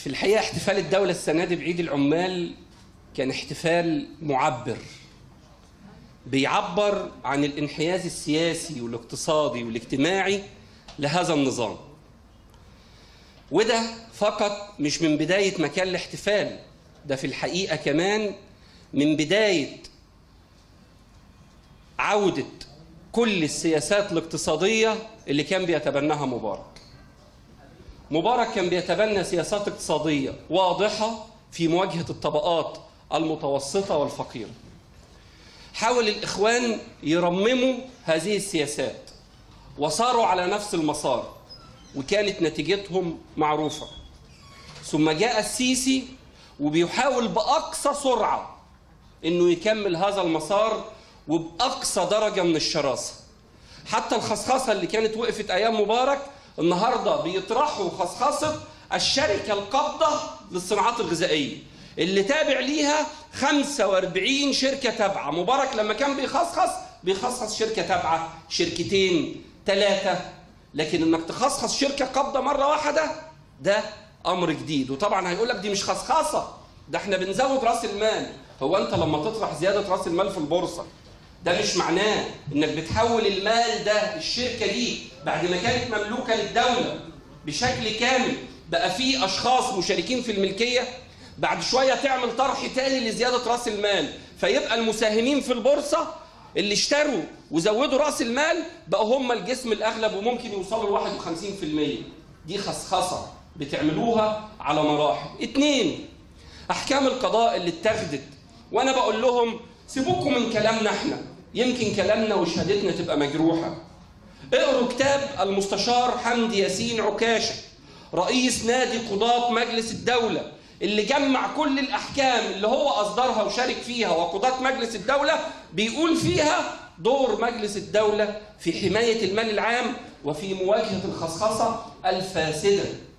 في الحقيقة احتفال الدولة السنة دي بعيد العمال كان احتفال معبر بيعبر عن الانحياز السياسي والاقتصادي والاجتماعي لهذا النظام وده فقط مش من بداية مكان الاحتفال ده في الحقيقة كمان من بداية عودة كل السياسات الاقتصادية اللي كان بيتبناها مبارك مبارك كان بيتبنى سياسات اقتصادية واضحة في مواجهة الطبقات المتوسطة والفقيرة حاول الإخوان يرمموا هذه السياسات وصاروا على نفس المسار وكانت نتيجتهم معروفة ثم جاء السيسي وبيحاول بأقصى سرعة إنه يكمل هذا المسار وبأقصى درجة من الشراسة حتى الخصخصة اللي كانت وقفت أيام مبارك النهاردة بيطرحوا خصخصة الشركة القابضة للصناعات الغذائية اللي تابع ليها 45 شركة تابعة مبارك لما كان بيخصخص بيخصخص شركة تابعة شركتين ثلاثة لكن انك تخصخص شركة قابضة مرة واحدة ده امر جديد وطبعا هيقول لك دي مش خصخصة ده احنا بنزود راس المال هو انت لما تطرح زيادة راس المال في البورصة ده مش معناه انك بتحول المال ده الشركة دي بعد ما كانت مملوكة للدولة بشكل كامل بقى في اشخاص مشاركين في الملكية بعد شوية تعمل طرح تاني لزيادة راس المال فيبقى المساهمين في البورصة اللي اشتروا وزودوا راس المال بقوا هم الجسم الاغلب وممكن يوصلوا ل 51% دي خصخصه بتعملوها على مراحل اتنين احكام القضاء اللي اتخذت وانا بقول لهم سيبوكم من كلامنا احنا يمكن كلامنا وشهادتنا تبقى مجروحه اقروا كتاب المستشار حمدي ياسين عكاشه رئيس نادي قضاة مجلس الدولة اللي جمع كل الأحكام اللي هو أصدرها وشارك فيها وقضاة مجلس الدولة بيقول فيها دور مجلس الدولة في حماية المال العام وفي مواجهة الخصخصة الفاسدة